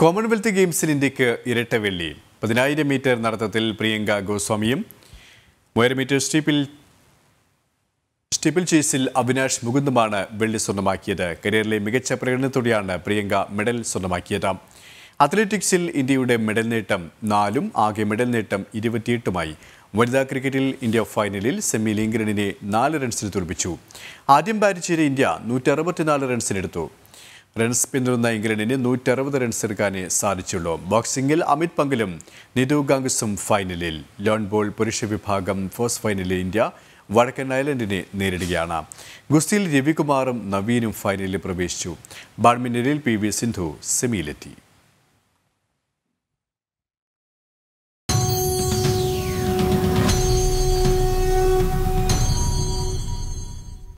Commonwealth ഗെയിംസിൽ ഇന്ത്യക്ക് ഇരട്ട വെള്ളി പതിനായിരം മീറ്റർ നടത്തത്തിൽ പ്രിയങ്ക ഗോസ്വാമിയും മൂവായിരം മീറ്റർ സ്റ്റീപ്പിൽ സ്റ്റീപ്പിൾ ചേസിൽ അവിനാഷ് മുകുന്ദുമാണ് വെള്ളി സ്വന്തമാക്കിയത് കരിയറിലെ മികച്ച പ്രകടനത്തോടെയാണ് പ്രിയങ്ക മെഡൽ സ്വന്തമാക്കിയത് അത്ലറ്റിക്സിൽ ഇന്ത്യയുടെ മെഡൽ നേട്ടം നാലും ആകെ മെഡൽ നേട്ടം ഇരുപത്തിയെട്ടുമായി വനിതാ ക്രിക്കറ്റിൽ ഇന്ത്യ ഫൈനലിൽ സെമിയിൽ ഇംഗ്ലണ്ടിനെ നാല് റൺസിന് തോൽപ്പിച്ചു ആദ്യം ബാറ്റ് ചെയ്ത ഇന്ത്യ നൂറ്റി അറുപത്തിനാല് റൺസിനെടുത്തു റൺസ് പിന്തുടർന്ന ഇംഗ്ലണ്ടിന് നൂറ്ററുപത് റൺസ് എടുക്കാനേ സാധിച്ചുള്ളൂ ബോക്സിംഗിൽ അമിത് പങ്കലും നിതു ഗാംഗസും ഫൈനലിൽ ലോൺ ബോൾ പുരുഷ വിഭാഗം ഫസ്റ്റ് ഫൈനലിൽ ഇന്ത്യ വടക്കൻ അയർലൻഡിനെ നേരിടുകയാണ് ഗുസ്തിയിൽ രവികുമാറും നവീനും ഫൈനലിൽ പ്രവേശിച്ചു ബാഡ്മിന്റണിൽ പി വി സിന്ധു സെമിയിലെത്തി